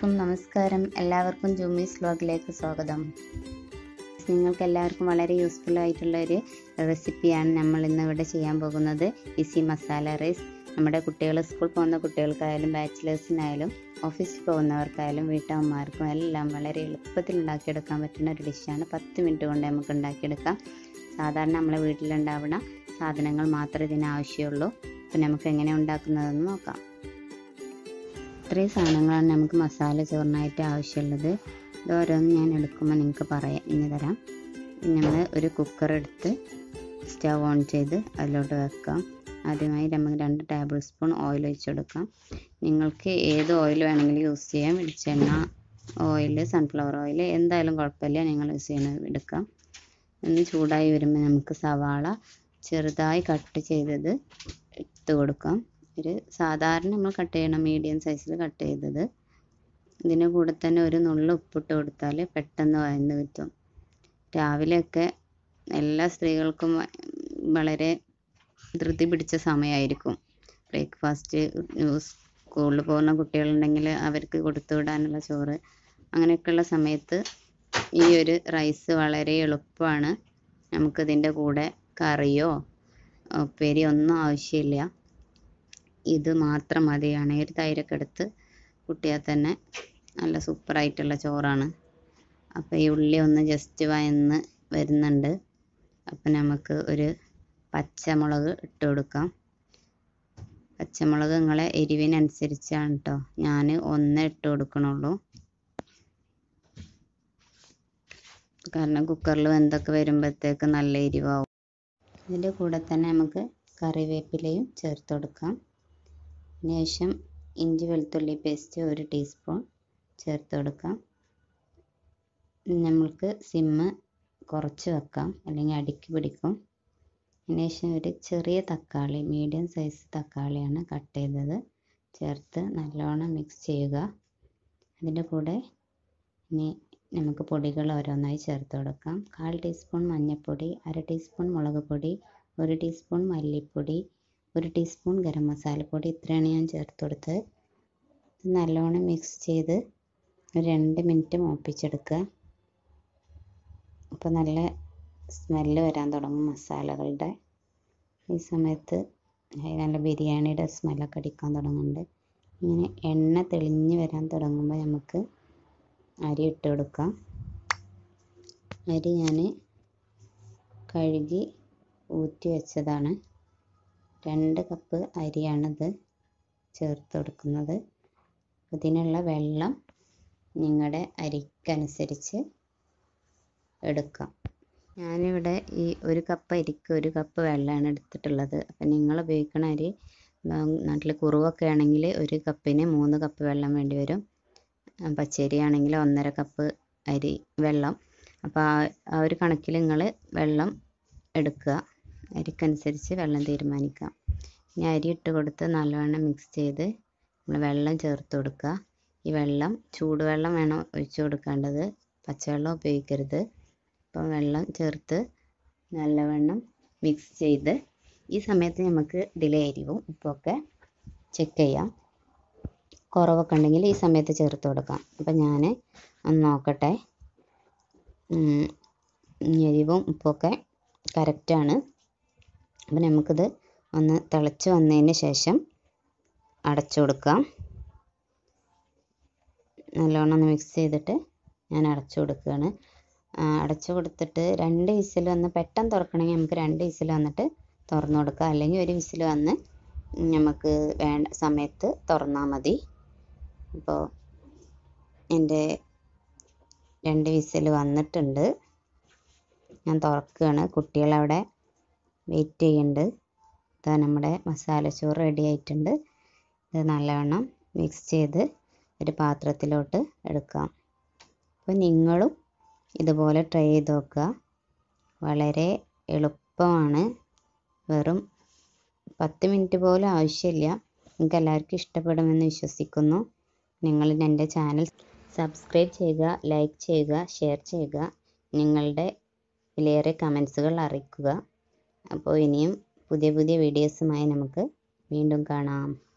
അലൈക്കും നമസ്കാരം എല്ലാവർക്കും ജൂമീസ് വ്ലോഗിലേക്ക് സ്വാഗതം നിങ്ങൾക്ക് എല്ലാവർക്കും വളരെ യൂസ്ഫുൾ ആയിട്ടുള്ള ഒരു റെസിപ്പിയാണ് നമ്മൾ ഇന്ന് ഇവിടെ ചെയ്യാൻ പോകുന്നത് ഇസി മസാല റൈസ് നമ്മുടെ കുട്ടികൾ സ്കൂൾ പോകുന്ന കുട്ടികൾക്കായാലും ബാച്ചിലേഴ്സിനായാലും ഓഫീസിൽ പോകുന്നവർക്കായാലും വീട്ടമ്മമാർക്കും എല്ലാം വളരെ എളുപ്പത്തിൽ ഉണ്ടാക്കിയെടുക്കാൻ പറ്റുന്ന ഒരു ഡിഷാണ് പത്ത് മിനിറ്റ് കൊണ്ട് നമുക്ക് ഉണ്ടാക്കിയെടുക്കാം സാധാരണ നമ്മളെ വീട്ടിലുണ്ടാവുന്ന സാധനങ്ങൾ മാത്രമേ ഇതിന് ആവശ്യമുള്ളൂ അപ്പം നമുക്ക് എങ്ങനെ ഉണ്ടാക്കുന്നതെന്ന് നോക്കാം ഇത്രയും സാധനങ്ങളാണ് നമുക്ക് മസാല ചോറിനായിട്ട് ആവശ്യമുള്ളത് ഇത് ഓരോന്ന് ഞാൻ എടുക്കുമ്പോൾ നിങ്ങൾക്ക് പറയാം ഇനി തരാം നമ്മൾ ഒരു കുക്കർ എടുത്ത് സ്റ്റവ് ഓൺ ചെയ്ത് അതിലോട്ട് വെക്കാം ആദ്യമായി നമുക്ക് രണ്ട് ടേബിൾ സ്പൂൺ ഓയിൽ ഒഴിച്ച് കൊടുക്കാം നിങ്ങൾക്ക് ഏത് ഓയിൽ വേണമെങ്കിലും യൂസ് ചെയ്യാം വെളിച്ചെണ്ണ ഓയിൽ സൺഫ്ലവർ ഓയിൽ എന്തായാലും കുഴപ്പമില്ല നിങ്ങൾ യൂസ് ചെയ്യണത് എടുക്കാം ഒന്ന് ചൂടായി വരുമ്പോൾ നമുക്ക് സവാള ചെറുതായി കട്ട് ചെയ്തത് ഇട്ട് കൊടുക്കാം ഒരു സാധാരണ നമ്മൾ കട്ട് ചെയ്യണം മീഡിയം സൈസിൽ കട്ട് ചെയ്തത് ഇതിൻ്റെ കൂടെ തന്നെ ഒരു നുള്ളു ഉപ്പിട്ട് കൊടുത്താൽ പെട്ടെന്ന് വഴന്ന് കിട്ടും രാവിലെയൊക്കെ എല്ലാ സ്ത്രീകൾക്കും വളരെ ധൃതി പിടിച്ച സമയമായിരിക്കും ബ്രേക്ക്ഫാസ്റ്റ് സ്കൂളിൽ പോകുന്ന കുട്ടികളുണ്ടെങ്കിൽ അവർക്ക് കൊടുത്തു വിടാനുള്ള ചോറ് അങ്ങനെയൊക്കെയുള്ള സമയത്ത് ഈ ഒരു റൈസ് വളരെ എളുപ്പമാണ് നമുക്കിതിൻ്റെ കൂടെ കറിയോ ഉപ്പേരി ഒന്നും ആവശ്യമില്ല ഇത് മാത്രം മതിയാണ് ഒരു തൈരൊക്കെ എടുത്ത് കുട്ടിയാൽ തന്നെ നല്ല സൂപ്പറായിട്ടുള്ള ചോറാണ് അപ്പോൾ ഈ ഉള്ളി ഒന്ന് ജസ്റ്റ് വയന്ന് വരുന്നുണ്ട് അപ്പം നമുക്ക് ഒരു പച്ചമുളക് ഇട്ട് കൊടുക്കാം പച്ചമുളക് നിങ്ങളെ എരിവിനനുസരിച്ചാണ് കേട്ടോ ഞാൻ ഒന്ന് ഇട്ട് കൊടുക്കണുള്ളൂ കാരണം കുക്കറിൽ വെന്തൊക്കെ വരുമ്പോഴത്തേക്ക് നല്ല എരിവാവും ഇതിൻ്റെ കൂടെ തന്നെ നമുക്ക് കറിവേപ്പിലയും ചേർത്ത് കൊടുക്കാം ശേഷം ഇഞ്ചി വെളുത്തുള്ളി പേസ്റ്റ് ഒരു ടീസ്പൂൺ ചേർത്ത് കൊടുക്കാം നമ്മൾക്ക് സിമ്മ് കുറച്ച് വെക്കാം അല്ലെങ്കിൽ അടിക്ക് പിടിക്കും ശേഷം ഒരു ചെറിയ തക്കാളി മീഡിയം സൈസ് തക്കാളിയാണ് കട്ട് ചെയ്തത് ചേർത്ത് നല്ലോണം മിക്സ് ചെയ്യുക അതിൻ്റെ കൂടെ ഇനി നമുക്ക് പൊടികൾ ഓരോന്നായി ചേർത്ത് കൊടുക്കാം കാൽ ടീസ്പൂൺ മഞ്ഞൾപ്പൊടി അര ടീസ്പൂൺ മുളക് പൊടി ഒരു ടീസ്പൂൺ മല്ലിപ്പൊടി ഒരു ടീസ്പൂൺ ഗരം മസാലപ്പൊടി ഇത്രയാണ് ഞാൻ ചേർത്ത് കൊടുത്തത് നല്ലോണം മിക്സ് ചെയ്ത് ഒരു രണ്ട് മിനിറ്റ് മൂപ്പിച്ചെടുക്കുക അപ്പോൾ നല്ല സ്മെല്ല് വരാൻ തുടങ്ങും മസാലകളുടെ ഈ സമയത്ത് നല്ല ബിരിയാണിയുടെ സ്മെല്ലൊക്കെ അടിക്കാൻ തുടങ്ങുന്നുണ്ട് ഇങ്ങനെ എണ്ണ തെളിഞ്ഞ് വരാൻ തുടങ്ങുമ്പോൾ നമുക്ക് അരി ഇട്ട് കൊടുക്കാം അരി ഞാൻ കഴുകി ഊറ്റി വെച്ചതാണ് രണ്ട് കപ്പ് അരിയാണിത് ചേർത്ത് കൊടുക്കുന്നത് ഇതിനുള്ള വെള്ളം നിങ്ങളുടെ അരിക്കനുസരിച്ച് എടുക്കാം ഞാനിവിടെ ഈ ഒരു കപ്പ് അരിക്ക് ഒരു കപ്പ് വെള്ളമാണ് എടുത്തിട്ടുള്ളത് അപ്പം നിങ്ങൾ ഉപയോഗിക്കണ അരി നാട്ടിൽ കുറവൊക്കെ ആണെങ്കിൽ ഒരു കപ്പിന് മൂന്ന് കപ്പ് വെള്ളം വേണ്ടി വരും പച്ചരി ആണെങ്കിൽ ഒന്നര കപ്പ് അരി വെള്ളം അപ്പോൾ ആ ഒരു കണക്കിൽ നിങ്ങൾ വെള്ളം എടുക്കുക അരിക്കനുസരിച്ച് വെള്ളം തീരുമാനിക്കാം ഇനി അരി ഇട്ട് കൊടുത്ത് നല്ലവണ്ണം മിക്സ് ചെയ്ത് നമ്മൾ വെള്ളം ചേർത്ത് കൊടുക്കുക ഈ വെള്ളം ചൂടുവെള്ളം വേണം ഒഴിച്ചു കൊടുക്കേണ്ടത് പച്ചവെള്ളം ഉപയോഗിക്കരുത് അപ്പം വെള്ളം ചേർത്ത് നല്ലവണ്ണം മിക്സ് ചെയ്ത് ഈ സമയത്ത് നമുക്ക് ഇതിലെ എരിവും ഉപ്പൊക്കെ ചെക്ക് ചെയ്യാം കുറവൊക്കെ ഉണ്ടെങ്കിൽ ഈ സമയത്ത് ചേർത്ത് കൊടുക്കാം അപ്പം ഞാൻ ഒന്ന് നോക്കട്ടെ എരിവും ഉപ്പൊക്കെ കറക്റ്റാണ് അപ്പം നമുക്കിത് ഒന്ന് തിളച്ച് വന്നതിന് ശേഷം അടച്ചു കൊടുക്കാം നല്ലോണം ഒന്ന് മിക്സ് ചെയ്തിട്ട് ഞാൻ അടച്ചു കൊടുക്കുകയാണ് അടച്ചു കൊടുത്തിട്ട് രണ്ട് വിസിൽ വന്ന് പെട്ടെന്ന് തുറക്കണമെങ്കിൽ നമുക്ക് രണ്ട് വിസിൽ വന്നിട്ട് തുറന്നു കൊടുക്കാം അല്ലെങ്കിൽ ഒരു വിസിൽ വന്ന് നമുക്ക് വേണ്ട സമയത്ത് തുറന്നാൽ മതി അപ്പോൾ എൻ്റെ രണ്ട് വിസിൽ വന്നിട്ടുണ്ട് ഞാൻ തുറക്കുകയാണ് കുട്ടികളവിടെ വെയിറ്റ് ചെയ്യുന്നുണ്ട് ഇതാ നമ്മുടെ മസാലച്ചോറ് റെഡി ആയിട്ടുണ്ട് ഇത് നല്ലവണ്ണം മിക്സ് ചെയ്ത് ഒരു പാത്രത്തിലോട്ട് എടുക്കാം അപ്പോൾ നിങ്ങളും ഇതുപോലെ ട്രൈ ചെയ്ത് നോക്കുക വളരെ എളുപ്പമാണ് വെറും പത്ത് മിനിറ്റ് പോലും ആവശ്യമില്ല നിങ്ങൾക്ക് എല്ലാവർക്കും ഇഷ്ടപ്പെടുമെന്ന് വിശ്വസിക്കുന്നു നിങ്ങൾ എൻ്റെ ചാനൽ സബ്സ്ക്രൈബ് ചെയ്യുക ലൈക്ക് ചെയ്യുക ഷെയർ ചെയ്യുക നിങ്ങളുടെ വിലയേറെ കമൻസുകൾ അറിയിക്കുക അപ്പോൾ ഇനിയും പുതിയ പുതിയ വീഡിയോസുമായി നമുക്ക് വീണ്ടും കാണാം